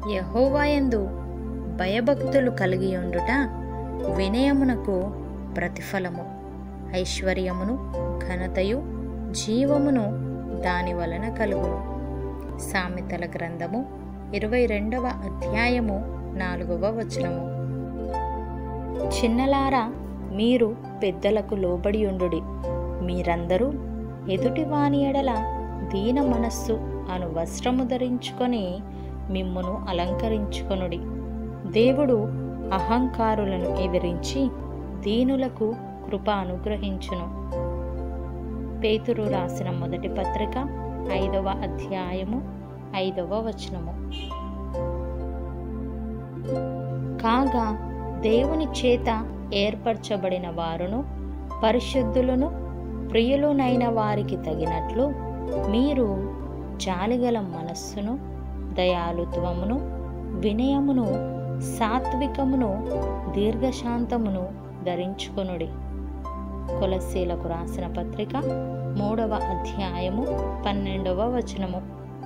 యహోవాయందు భయభక్తులు కలిగి ఉండుట వినయమునకు ప్రతిఫలము ఐశ్వర్యమును ఘనతయు జీవమును దాని వలన కలుగును సామెతల గ్రంథము ఇరవై రెండవ అధ్యాయము నాలుగవ వచనము చిన్నలారా మీరు పెద్దలకు లోబడి ఉండుడి మీరందరూ ఎదుటివాని ఎడల దీన మనస్సు అను వస్త్రము ధరించుకొని మిమ్మును అలంకరించుకొనుడి దేవుడు అహంకారులను ఎదిరించి దీనులకు కృప అనుగ్రహించును పేతురు రాసిన మొదటి పత్రిక ఐదవ అధ్యాయము ఐదవ వచనము కాగా దేవుని చేత ఏర్పరచబడిన వారును పరిశుద్ధులను ప్రియులునైన వారికి తగినట్లు మీరు జాలిగల మనస్సును దయాలుత్వమును వినయమును సాత్వికమును దీర్ఘశాంతమును ధరించుకొనుడి కొలసీలకు రాసిన పత్రిక మూడవ అధ్యాయము పన్నెండవ వచనము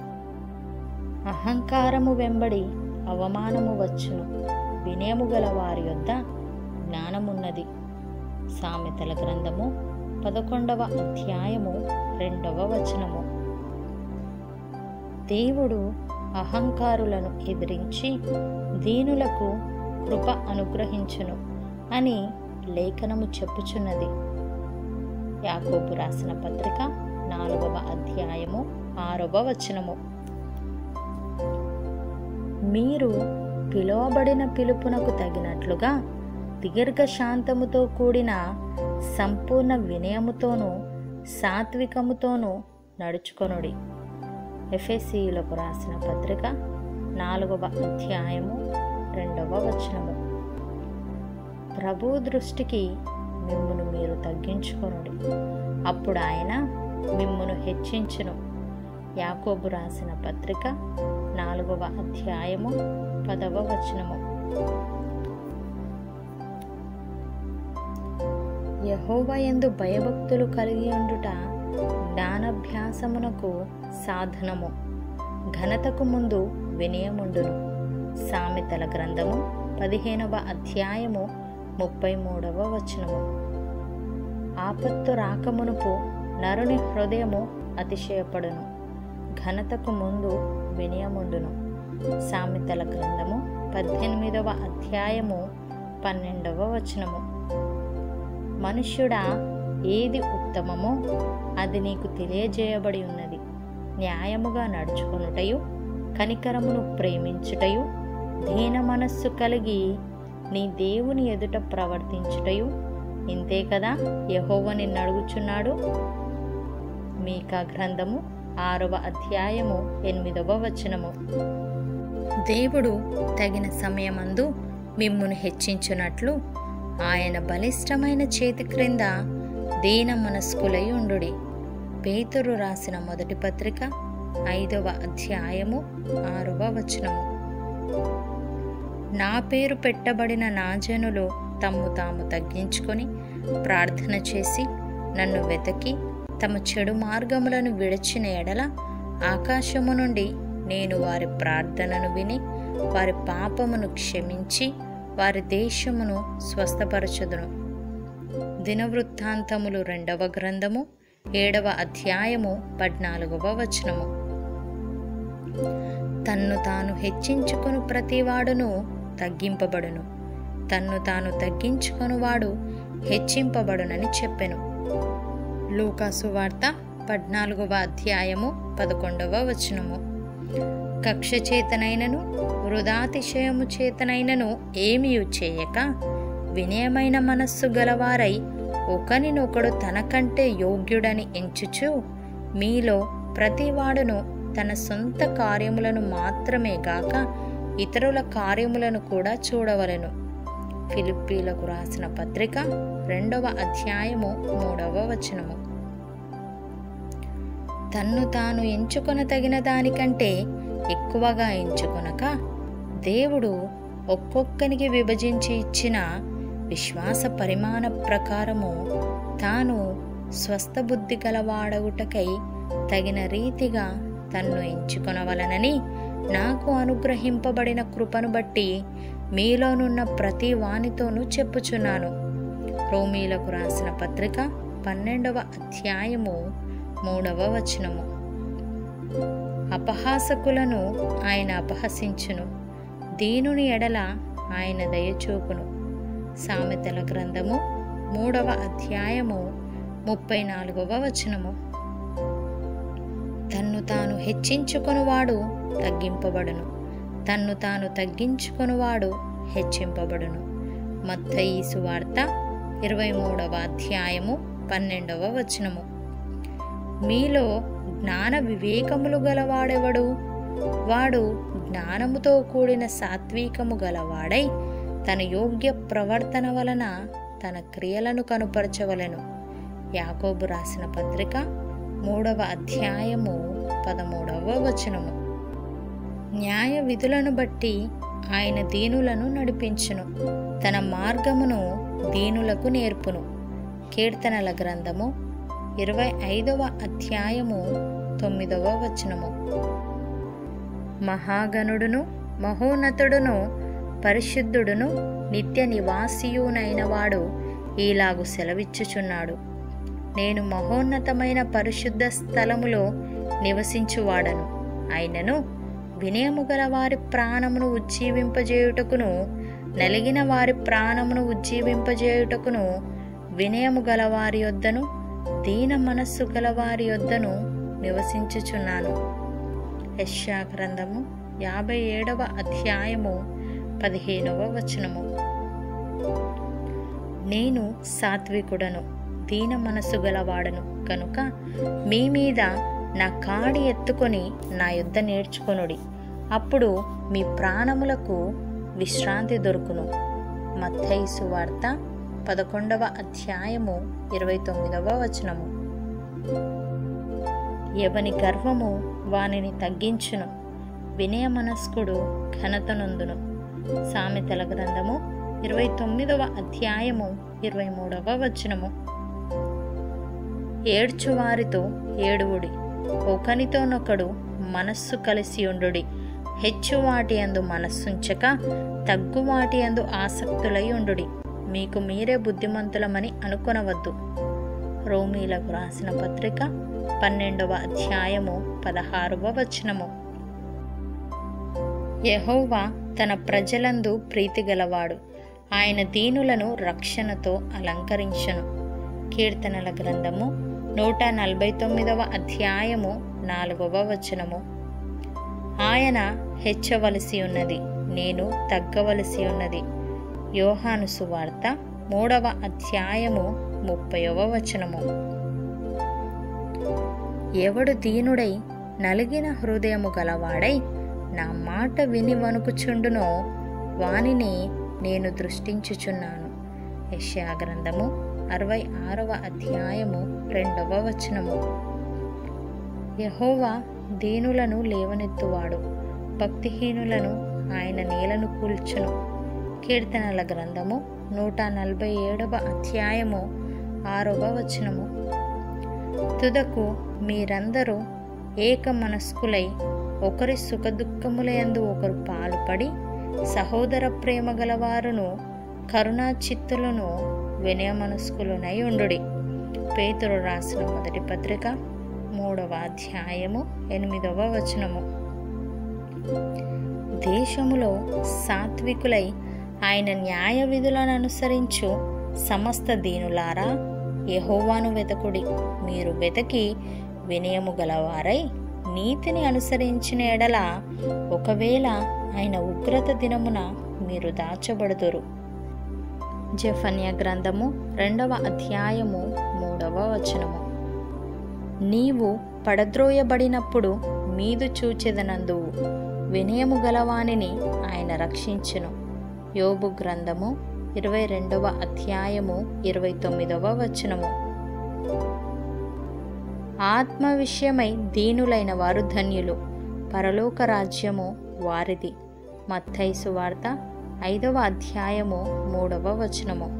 అహంకారము వెంబడి అవమానము వచ్చును వినయము గల వారి యొద్ద జ్ఞానమున్నది సామెతల గ్రంథము పదకొండవ అధ్యాయము రెండవ వచనము దేవుడు అహంకారులను ఎదిరించి దీనులకు కృప అనుగ్రహించును అని లేఖనము చెప్పుచున్నది యాకోబు రాసిన పత్రిక నాలుగవ అధ్యాయము ఆరవ వచనము మీరు పిలువబడిన పిలుపునకు తగినట్లుగా దీర్ఘశాంతముతో కూడిన సంపూర్ణ వినయముతోనూ సాత్వికముతోనూ నడుచుకొనుడి ఎఫ్ఎస్సిలకు రాసిన పత్రిక నాలుగవ అధ్యాయము రెండవ వచనము ప్రభు దృష్టికి మిమ్మును మీరు తగ్గించుకొనుడి అప్పుడు ఆయన మిమ్మును హెచ్చించును యాకోబు రాసిన పత్రిక నాలుగవ అధ్యాయము పదవ వచనము యహోవా యందు భయభక్తులు కలిగి ఉండుట జ్ఞానాభ్యాసమునకు సాధనము ఘనతకు ముందు వినయముండును సామెతల గ్రంథము పదిహేనవ అధ్యాయము ముప్పై మూడవ వచనము ఆపత్తు రాకమునుపు నరుని హృదయము అతిశయపడును ఘనతకు ముందు వినయముండును సామెతల గ్రంథము పద్దెనిమిదవ అధ్యాయము పన్నెండవ వచనము మనుష్యుడా ఏది ఉత్తమమో అది నీకు తెలియజేయబడి ఉన్నది న్యాయముగా నడుచుకొనుటయు కనికరమును ప్రేమించుటయు దీన మనస్సు కలిగి నీ దేవుని ఎదుట ప్రవర్తించుటయు ఇంతే కదా యహోవ నిన్ను అడుగుచున్నాడు మీకా గ్రంథము ఆరవ అధ్యాయము ఎనిమిదవ వచనము దేవుడు తగిన సమయమందు మిమ్మును హెచ్చించున్నట్లు ఆయన బలిష్టమైన చేతి క్రింద దీన మనస్కులై ఉండుడి పేతురు రాసిన మొదటి పత్రిక ఐదవ అధ్యాయము ఆరవ వచనము నా పేరు పెట్టబడిన నా జనులు తమ్ము తాము తగ్గించుకొని ప్రార్థన చేసి నన్ను వెతకి తమ చెడు మార్గములను విడిచిన ఎడల ఆకాశము నుండి నేను వారి ప్రార్థనను విని వారి పాపమును క్షమించి వారి దేశమును స్వస్థపరచుదును దినవృత్తాంతములు రెండవ గ్రంథము ఏడవ అధ్యాయము పద్నాలుగవ వచనము తన్ను తాను హెచ్చించుకొను ప్రతివాడును తగ్గింపబడును తన్ను తాను తగ్గించుకొనువాడు హెచ్చింపబడునని చెప్పెను లూకాసు వార్త పద్నాలుగవ అధ్యాయము పదకొండవ వచనము కక్ష చేతనైనను వృధాతిశయము చేతనైనను ఏమియు చేయక వినయమైన మనస్సు గలవారై ఒకనినొకడు తనకంటే యోగ్యుడని ఎంచుచు మీలో ప్రతివాడును తన సొంత కార్యములను మాత్రమే గాక ఇతరుల కార్యములను కూడా చూడవలెను ఫిలిప్పీలకు రాసిన పత్రిక రెండవ అధ్యాయము మూడవ వచనము తన్ను తాను ఎంచుకొన తగిన దానికంటే ఎక్కువగా ఎంచుకొనక దేవుడు ఒక్కొక్కనికి విభజించి ఇచ్చిన విశ్వాస పరిమాణ ప్రకారము తాను స్వస్థ బుద్ధి గలవాడగుటకై తగిన రీతిగా తన్ను ఎంచుకొనవలనని నాకు అనుగ్రహింపబడిన కృపను బట్టి మీలోనున్న ప్రతి వానితోనూ చెప్పుచున్నాను రోమీలకు రాసిన పత్రిక పన్నెండవ అధ్యాయము మూడవ వచనము అపహాసకులను ఆయన అపహసించును దీనుని ఎడల ఆయన దయచూపును సామెతల గ్రంథము మూడవ అధ్యాయము ముప్పై నాలుగవ వచనము తన్ను తాను హెచ్చించుకొనువాడు తగ్గింపబడును తన్ను తాను తగ్గించుకొనువాడు హెచ్చింపబడును మత్తయి సువార్త ఇరవై మూడవ అధ్యాయము పన్నెండవ వచనము మీలో జ్ఞాన వివేకములు గలవాడెవడు వాడు జ్ఞానముతో కూడిన సాత్వికము గలవాడై తన యోగ్య ప్రవర్తన వలన తన క్రియలను కనుపరచవలెను యాకోబు రాసిన పత్రిక మూడవ అధ్యాయము పదమూడవ వచనము న్యాయ విధులను బట్టి ఆయన దీనులను నడిపించును తన మార్గమును దీనులకు నేర్పును కీర్తనల గ్రంథము ఇరవై ఐదవ అధ్యాయము తొమ్మిదవ వచనము మహాగణుడును మహోన్నతుడును పరిశుద్ధుడును నిత్య నివాసియునైన వాడు ఈలాగు సెలవిచ్చుచున్నాడు నేను మహోన్నతమైన పరిశుద్ధ స్థలములో నివసించువాడను అయినను వినయము గల వారి ప్రాణమును ఉజ్జీవింపజేయుటకును నలిగిన వారి ప్రాణమును ఉజ్జీవింపజేయుటకును వినయము గల వారి యొద్దను దీన మనస్సు గల వారి యొద్దను నివసించుచున్నాను యశ్యా గ్రంథము యాభై ఏడవ అధ్యాయము పదిహేనవ వచనము నేను సాత్వికుడను దీన మనసు గలవాడను కనుక మీ మీద నా కాడి ఎత్తుకొని నా యుద్ధ నేర్చుకొనుడి అప్పుడు మీ ప్రాణములకు విశ్రాంతి దొరుకును మత్తైసు వార్త పదకొండవ అధ్యాయము ఇరవై తొమ్మిదవ వచనము ఎవని గర్వము వానిని తగ్గించును వినయ మనస్కుడు ఘనతనందును సామెతల గ్రంథము ఇరవై తొమ్మిదవ అధ్యాయము ఇరవై మూడవ వచనము ఏడ్చువారితో ఏడువుడి ఒకనితోనొకడు మనస్సు కలిసి ఉండుడి హెచ్చు వాటి అందు మనస్సుంచక తగ్గు వాటి అందు ఆసక్తులై ఉండుడి మీకు మీరే బుద్ధిమంతులమని అనుకొనవద్దు రోమీలకు రాసిన పత్రిక పన్నెండవ అధ్యాయము పదహారవ వచనము యహోవా తన ప్రజలందు ప్రీతి గలవాడు ఆయన దీనులను రక్షణతో అలంకరించను కీర్తనల గ్రంథము నూట నలభై తొమ్మిదవ అధ్యాయము నాలుగవ వచనము ఆయన హెచ్చవలసి ఉన్నది నేను తగ్గవలసి ఉన్నది యోహాను సువార్త మూడవ అధ్యాయము ముప్పైవ వచనము ఎవడు దీనుడై నలిగిన హృదయము గలవాడై నా మాట విని వణుకుచుండునో వానిని నేను దృష్టించుచున్నాను యెషయా గ్రంథము అరవై ఆరవ అధ్యాయము రెండవ వచనము యహోవా దీనులను లేవనెత్తువాడు భక్తిహీనులను ఆయన నేలను కూల్చును కీర్తనల గ్రంథము నూట నలభై ఏడవ అధ్యాయము ఆరవ వచనము తుదకు మీరందరూ ఏక మనస్కులై ఒకరి సుఖదుఖములందు ఒకరు పాలుపడి సహోదర ప్రేమ గలవారును కరుణా చిత్తులను వినయ మనస్కులునై ఉండుడి పేతురు రాసిన మొదటి పత్రిక మూడవ అధ్యాయము ఎనిమిదవ వచనము దేశములో సాత్వికులై ఆయన న్యాయ విధులను అనుసరించు సమస్త దీనులారా యహోవాను వెతకుడి మీరు వెతకి వినయము గలవారై నీతిని అనుసరించిన ఎడల ఒకవేళ ఆయన ఉగ్రత దినమున మీరు దాచబడుదురు జఫన్య గ్రంథము రెండవ అధ్యాయము మూడవ వచనము నీవు పడద్రోయబడినప్పుడు మీదు చూచెదనందువు వినయము గలవానిని ఆయన రక్షించును యోబు గ్రంథము ఇరవై రెండవ అధ్యాయము ఇరవై తొమ్మిదవ వచనము ఆత్మ విషయమై దీనులైన వారు ధన్యులు పరలోక రాజ్యము వారిది మత్తైసు వార్త ఐదవ అధ్యాయము మూడవ వచనము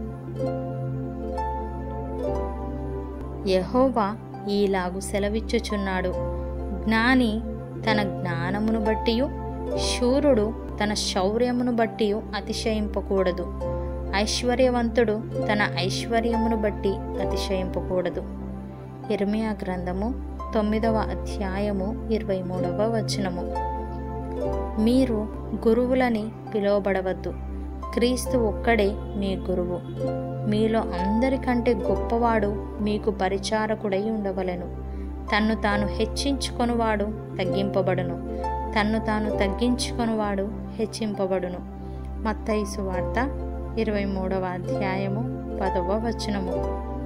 యహోవా ఈలాగు సెలవిచ్చుచున్నాడు జ్ఞాని తన జ్ఞానమును బట్టియు శూరుడు తన శౌర్యమును బట్టి అతిశయింపకూడదు ఐశ్వర్యవంతుడు తన ఐశ్వర్యమును బట్టి అతిశయింపకూడదు ఇర్మియా గ్రంథము తొమ్మిదవ అధ్యాయము ఇరవై మూడవ వచనము మీరు గురువులని పిలువబడవద్దు క్రీస్తు ఒక్కడే మీ గురువు మీలో అందరికంటే గొప్పవాడు మీకు పరిచారకుడై ఉండవలెను తన్ను తాను హెచ్చించుకొనువాడు తగ్గింపబడును తన్ను తాను తగ్గించుకొనువాడు హెచ్చింపబడును మత్తయి సువార్త ఇరవై మూడవ అధ్యాయము పదవ వచనము